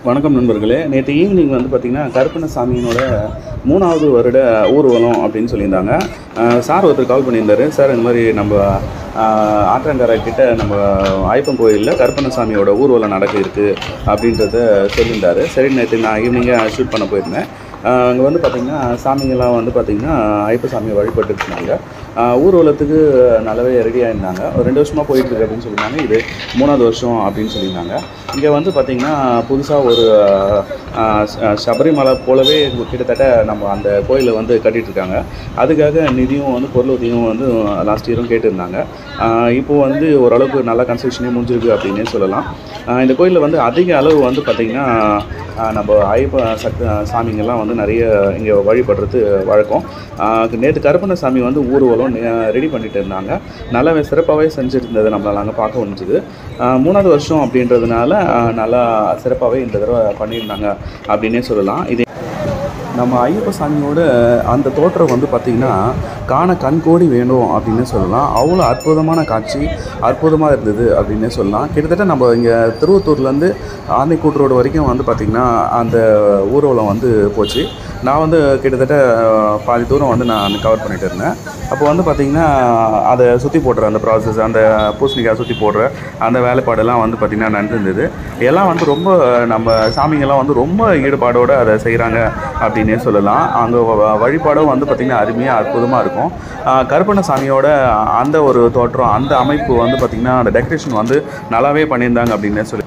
வணக்கம் நண்பர்களே நேற்று ஈவினிங் வந்து பார்த்திங்கன்னா கருப்பண்ணசாமியினோட மூணாவது வருட ஊர்வலம் அப்படின்னு சொல்லியிருந்தாங்க அஹ் சார் ஒருத்தர் கால் பண்ணியிருந்தாரு சார் இந்த மாதிரி நம்ம அஹ், ஆற்றங்கரை கிட்ட நம்ம ஐப்பன் கோயிலில் கருப்பண்ணசாமியோட ஊர்வலம் நடக்க இருக்குது அப்படின்றத சொல்லியிருந்தாரு சரி நேற்று நான் ஈவினிங்கே ஷூட் பண்ண போயிருந்தேன் அங்கே வந்து பார்த்திங்கன்னா சாமிங்கெல்லாம் வந்து பார்த்திங்கன்னா ஐப்ப சாமியை வழிபட்டுட்டு இருந்தாங்க ஆஹ் ஊர்வலத்துக்கு நல்லாவே ரெடியாக இருந்தாங்க ஒரு ரெண்டு வருஷமாக போயிட்டு இருக்கு அப்படின்னு சொல்லியிருந்தாங்க இது மூணாவது வருஷம் அப்படின்னு சொல்லியிருந்தாங்க இங்கே வந்து பார்த்திங்கன்னா புதுசாக ஒரு ஆஹ் ச- சபரிமலை போலவே கிட்டத்தட்ட நம்ம அந்த கோயிலை வந்து கட்டிட்டு இருக்காங்க அதுக்காக நிதியும் வந்து பொருளுதவியும் வந்து லாஸ்ட் இயரும் கேட்டிருந்தாங்க ஆஹ் இப்போ வந்து ஓரளவுக்கு நல்லா கன்ஸ்ட்ரக்ஷனே முடிஞ்சிருக்கு அப்படின்னே சொல்லலாம் ஆஹ் இந்த கோயிலில் வந்து அதிக அளவு வந்து பார்த்திங்கன்னா ஆஹ் நம்ம ஐயப்ப சக் சாமிங்கெல்லாம் வந்து நிறைய இங்கே வழிபடுறது வழக்கம் நேற்று கருப்பண்ண சாமி வந்து ஊர்வலம் ரெடி பண்ணிட்டு இருந்தாங்க நல்லாவே சிறப்பாகவே செஞ்சுருந்தது நம்மளால் அங்கே பார்க்க முடிஞ்சுது ஆஹ் மூணாவது வருஷம் அப்படின்றதுனால ஆஹ் நல்லா சிறப்பாகவே இந்த தடவை பண்ணியிருந்தாங்க அப்படின்னே சொல்லலாம் இது நம்ம ஐயப்ப சாமியோட அந்த தோற்றம் வந்து பார்த்திங்கன்னா காண கண்கோடி வேணும் அப்படின்னு சொல்லலாம் அவ்வளோ அற்புதமான காட்சி அற்புதமாக இருந்தது அப்படின்னே சொல்லலாம் கிட்டத்தட்ட நம்ம இங்கே திருவத்தூர்லேருந்து ஆனைக்கூட் ரோடு வரைக்கும் வந்து பார்த்திங்கன்னா அந்த ஊர்வலம் வந்து போச்சு நான் வந்து கிட்டத்தட்ட அஹ், பாதி தூரம் வந்து நான் கவர் பண்ணிட்டு இருந்தேன் அப்போ வந்து பார்த்திங்கன்னா அதை சுற்றி போடுற அந்த ப்ராசஸ் அந்த பூசணிக்காய் சுற்றி போடுற அந்த வேலைப்பாடெல்லாம் வந்து பார்த்திங்கன்னா நடந்திருந்தது எல்லாம் வந்து ரொம்ப நம்ம சாமிங்கெல்லாம் வந்து ரொம்ப ஈடுபாடோடு அதை செய்கிறாங்க அப்படின்னே சொல்லலாம் அங்கே வழிபாடும் வந்து பார்த்திங்கன்னா அருமையாக அற்புதமாக இருக்கும் ஆஹ் கருப்பண்ண சாமியோட அந்த ஒரு தோற்றம் அந்த அமைப்பு வந்து பார்த்திங்கன்னா அந்த டெக்கரேஷன் வந்து நல்லாவே பண்ணியிருந்தாங்க அப்படின்னே சொல்லி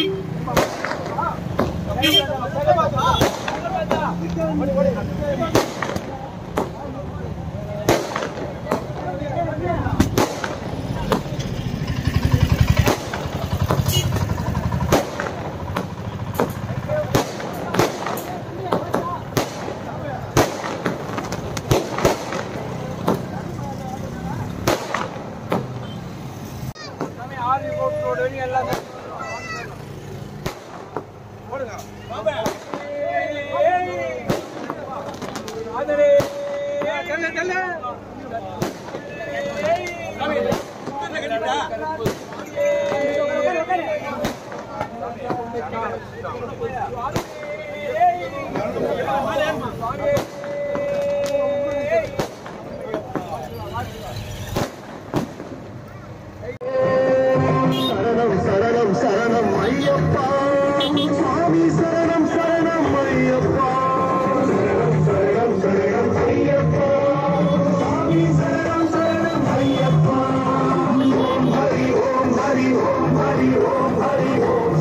சரணம் சரணம் சரணம் ஐயப்பா சுவாமி சரணம் சரணம் ஐயப்பா சரணம் சரணம் சரணம் ஐயப்பா சுவாமி சரணம் சரணம் ஐயப்பா ஓம் ஹரி ஓம் ஹரி ஓம் ஹரி ஓம் ஹரி ஓம்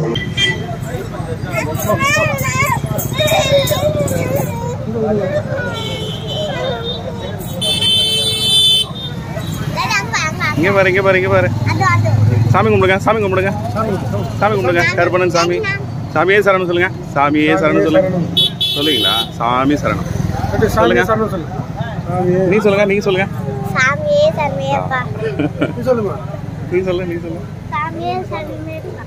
இங்கே பாரு இங்கே பாரு இங்கே பாரு சாமி கும்பிடுங்க சாமி கும்பிடுங்க சாமி கும்பிடுங்க கருப்பண்ணன் சாமி சாமியே சரணம் சொல்லுங்க சாமியே சரணம் சொல்லுங்க சொல்லுங்களா சாமி சரணம் சொல்லுங்க நீ சொல்லுங்க நீங்க சொல்லுங்க சாமியே சரணமையப்பா நீ சொல்லுங்க நீ சொல்லுங்க சாமியே சரணமையப்பா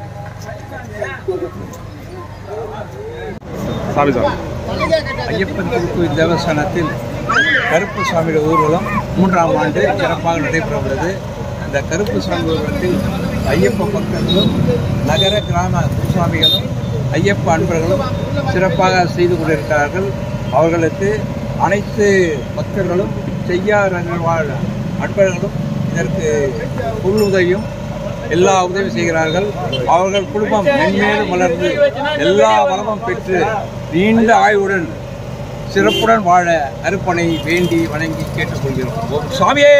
சாமி சாமி ஐயப்பன் திருக்கோயில் தேவஸ்தானத்தில் கருப்பு சுவாமியோட ஊர்வலம் மூன்றாம் ஆண்டு சிறப்பாக நடைபெற உள்ளது இந்த கருப்பு சுவாமி ஊர்வலத்தில் ஐயப்ப பக்தர்களும் நகர கிராம சுவாமிகளும் ஐயப்ப அன்பர்களும் சிறப்பாக செய்து கொண்டிருக்கிறார்கள் அவர்களுக்கு அனைத்து பக்தர்களும் செய்யார் வாழ் அன்பர்களும் இதற்கு பொருளுதவியும் எல்லா உதவி செய்கிறார்கள் அவர்கள் குடும்பம் மென்மேலும் வளர்ந்து எல்லா வளமும் பெற்று நீண்ட ஆயுளுடன் சிறப்புடன் வாழ அர்ப்பணை வேண்டி வணங்கி கேட்டுக்கொள்கிறோம் ஓம் சுவாமியே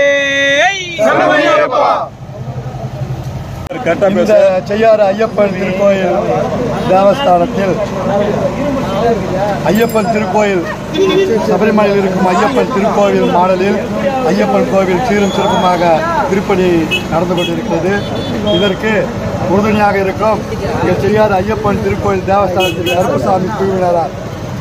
இந்த செய்யாறு ஐயப்பன் திருக்கோயில் தேவஸ்தானத்தில் ஐயப்பன் திருக்கோயில் சபரிமலையில் இருக்கும் ஐயப்பன் திருக்கோவில் மாடலில் ஐயப்பன் கோவில் சீரும் சிறப்புமாக திருப்பணி நடந்து கொண்டிருக்கிறது இதற்கு உறுதுணையாக இருக்கும் இங்கே செய்யாறு ஐயப்பன் திருக்கோயில் தேவஸ்தானத்தில் கருப்பசாமி குழுவினரார்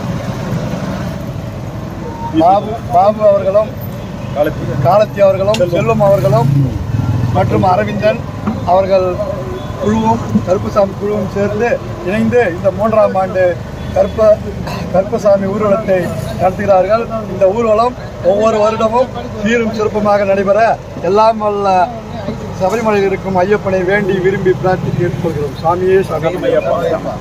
பாபு பாபு அவர்களும் காலத்தி அவர்களும் செல்வம் அவர்களும் மற்றும் அரவிந்தன் அவர்கள் குழுவும் கருப்பசாமி குழுவும் சேர்ந்து இணைந்து இந்த மூன்றாம் ஆண்டு கற்ப கருப்பசாமி ஊர்வலத்தை நடத்துகிறார்கள் இந்த ஊர்வலம் ஒவ்வொரு வருடமும் சீரும் சிறப்புமாக நடைபெற எல்லாம் வல்ல சபரிமலையில் இருக்கும் ஐயப்பனை வேண்டி விரும்பி பிரார்த்தி கேட்டுக்கொள்கிறோம் சாமியே சரணம் ஐயப்பா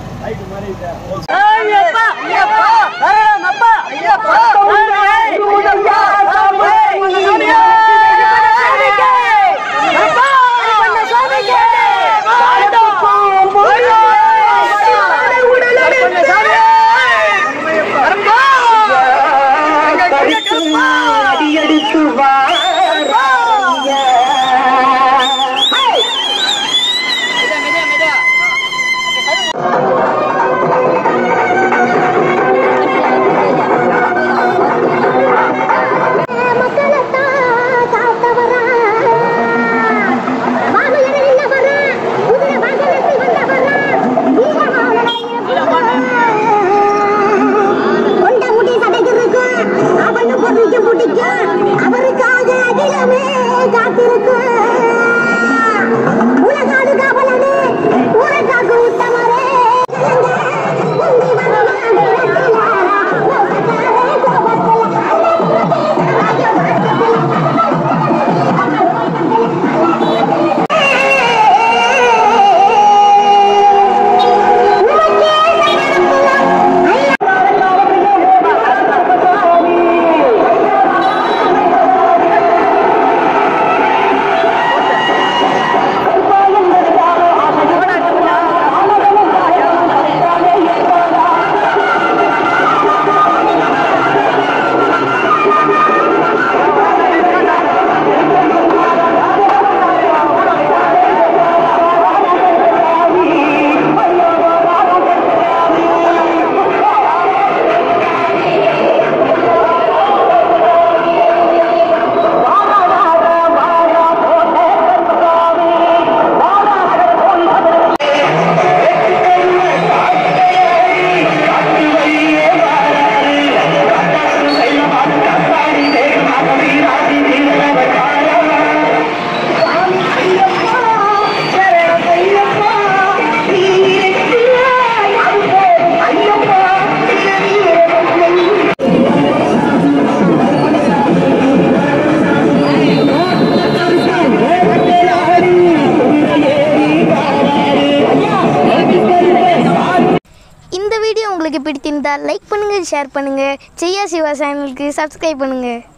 மக்களைத்தான் காத்த வரான். வானு என வரான். குதிரை வாகனத்தில் வந்த வரான். வீரமானவன் கொண்ட முடி சடைச்சிருக்கும். அவனு பொருளுக்கு பிடிக்கும். அவருக்காக அகிலமே காத்திருக்கும். உலகாடு காவலனே, உனக்காக உத்தமரே. உந்தி வருவான் இடத்தில. லோகத்தாரே இந்த வீடியோ உங்களுக்கு பிடித்திருந்தால் லைக் பண்ணுங்கள் ஷேர் பண்ணுங்கள் செய்யா சிவா சேனலுக்கு சப்ஸ்கிரைப் பண்ணுங்கள்